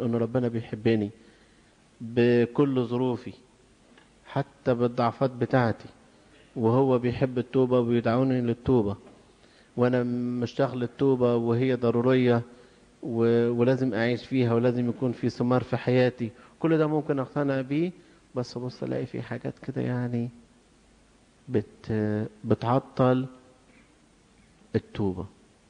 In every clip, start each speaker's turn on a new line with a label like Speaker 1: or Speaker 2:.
Speaker 1: ان ربنا بيحبني بكل ظروفي حتى بالضعفات بتاعتي وهو بيحب التوبة وبيدعوني للتوبة وانا مشتاق للتوبة وهي ضرورية و... ولازم اعيش فيها ولازم يكون في ثمار في حياتي كل ده ممكن اقتنع بيه بس بص الاقي في حاجات كده يعني بت... بتعطل التوبة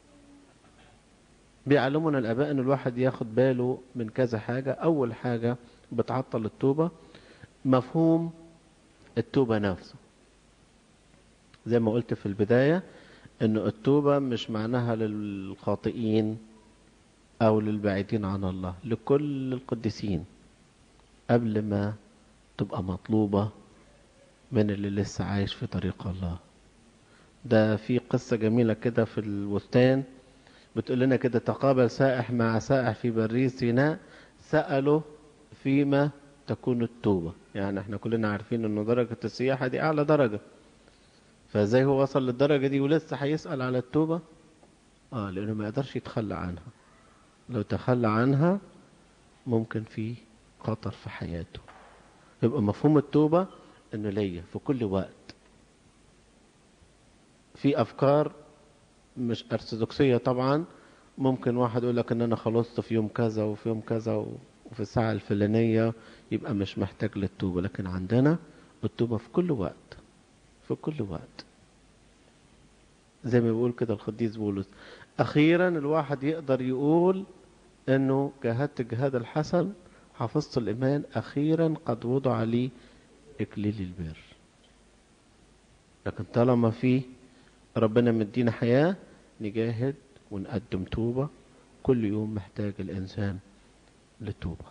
Speaker 1: بيعلمنا الاباء ان الواحد ياخد باله من كذا حاجة اول حاجة بتعطل التوبة مفهوم التوبة نفسه زي ما قلت في البداية ان التوبة مش معناها للخاطئين او للبعيدين عن الله لكل القديسين قبل ما تبقى مطلوبة من اللي لسه عايش في طريق الله ده في قصة جميلة كده في البستان بتقول لنا كده تقابل سائح مع سائح في بريد سيناء سأله فيما تكون التوبة يعني احنا كلنا عارفين ان درجة السياحة دي اعلى درجة فازاي هو وصل للدرجة دي ولسه هيسأل على التوبة اه لانه ما يقدرش يتخلى عنها لو تخلى عنها ممكن في خطر في حياته يبقى مفهوم التوبة انه ليا في كل وقت في افكار مش ارثوذكسية طبعا ممكن واحد يقول لك ان انا خلصت في يوم كذا وفي يوم كذا وفي الساعة الفلانية يبقى مش محتاج للتوبة لكن عندنا التوبة في كل وقت في كل وقت زي ما بيقول كده القديس بولس اخيرا الواحد يقدر يقول انه جاهدت الجهاد الحسن حفظت الايمان اخيرا قد وضع لي اكليل البر لكن طالما في ربنا مدينا حياة نجاهد ونقدم توبة كل يوم محتاج الانسان للتوبة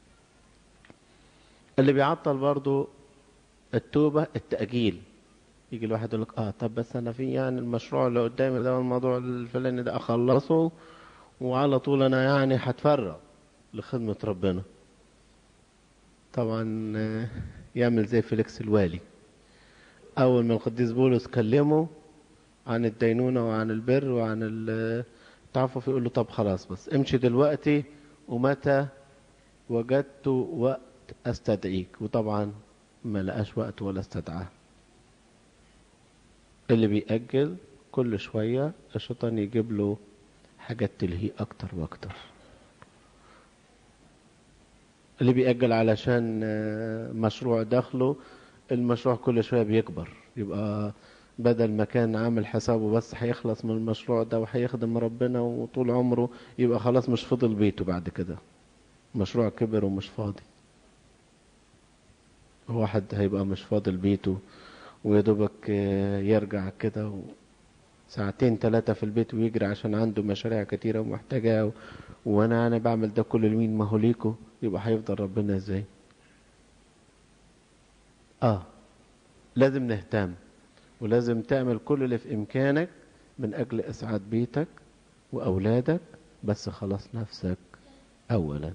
Speaker 1: اللي بيعطل برضو التوبة التأجيل يجي الواحد يقول لك اه طب بس انا في يعني المشروع اللي قدامي ده الموضوع الفلاني ده اخلصه وعلى طول انا يعني هتفرغ لخدمة ربنا طبعا يعمل زي فيليكس الوالي اول ما القديس بولس كلمه عن الدينونة وعن البر وعن التعفف يقول له طب خلاص بس امشي دلوقتي ومتى وجدت وقت استدعيك وطبعا ما لقاش وقت ولا استدعاه اللي بيأجل كل شوية الشيطان يجيب له حاجات تلهيه أكتر وأكتر اللي بيأجل علشان مشروع داخله المشروع كل شوية بيكبر يبقى بدل ما كان عامل حسابه بس هيخلص من المشروع ده وهيخدم ربنا وطول عمره يبقى خلاص مش فضل بيته بعد كده مشروع كبر ومش فاضي واحد هيبقى مش فاضل بيته ويدوبك يرجع كده ساعتين ثلاثة في البيت ويجري عشان عنده مشاريع كتيرة ومحتاجها و... وانا انا بعمل ده كل لمين ما هو ليكو يبقى هيفضل ربنا ازاي اه لازم نهتم ولازم تعمل كل اللي في امكانك من اجل اسعاد بيتك واولادك بس خلاص نفسك اولا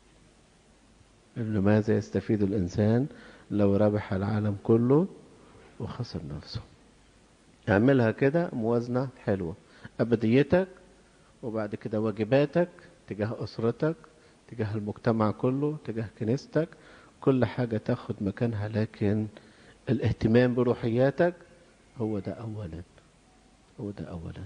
Speaker 1: لماذا يستفيد الانسان لو ربح العالم كله وخسر نفسه اعملها كده موازنة حلوة أبديتك وبعد كده واجباتك تجاه أسرتك تجاه المجتمع كله تجاه كنيستك كل حاجة تاخد مكانها لكن الاهتمام بروحياتك هو ده أولا هو ده أولا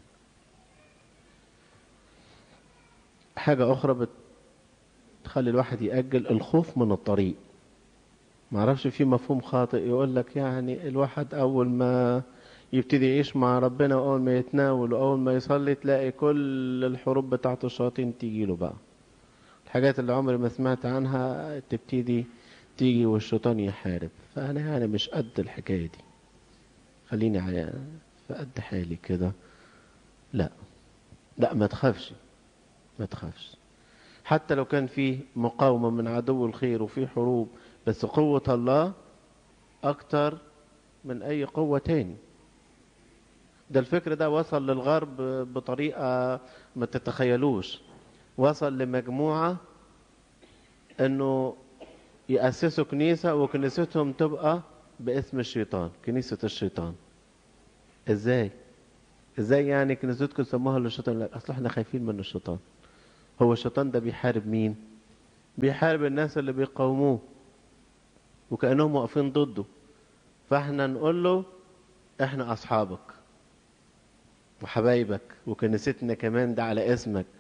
Speaker 1: حاجة أخرى بتخلي الواحد يأجل الخوف من الطريق ما اعرفش في مفهوم خاطئ يقول لك يعني الواحد اول ما يبتدي يعيش مع ربنا واول ما يتناول واول ما يصلي تلاقي كل الحروب بتاعه الشياطين تيجي له بقى الحاجات اللي عمري ما سمعت عنها تبتدي تيجي والشيطان يحارب فانا يعني مش قد الحكايه دي خليني في قد حالي كده لا لا ما تخافش ما تخافش حتى لو كان في مقاومه من عدو الخير وفي حروب بس قوة الله أكتر من أي قوة تاني ده الفكر ده وصل للغرب بطريقة ما تتخيلوش وصل لمجموعة أنه يأسسوا كنيسة وكنيستهم تبقى باسم الشيطان كنيسة الشيطان ازاي ازاي يعني كنيستكم سموها للشيطان لا اصل احنا خايفين من الشيطان هو الشيطان ده بيحارب مين بيحارب الناس اللي بيقاوموه وكأنهم واقفين ضده فاحنا نقول له احنا اصحابك وحبايبك وكنيستنا كمان ده على اسمك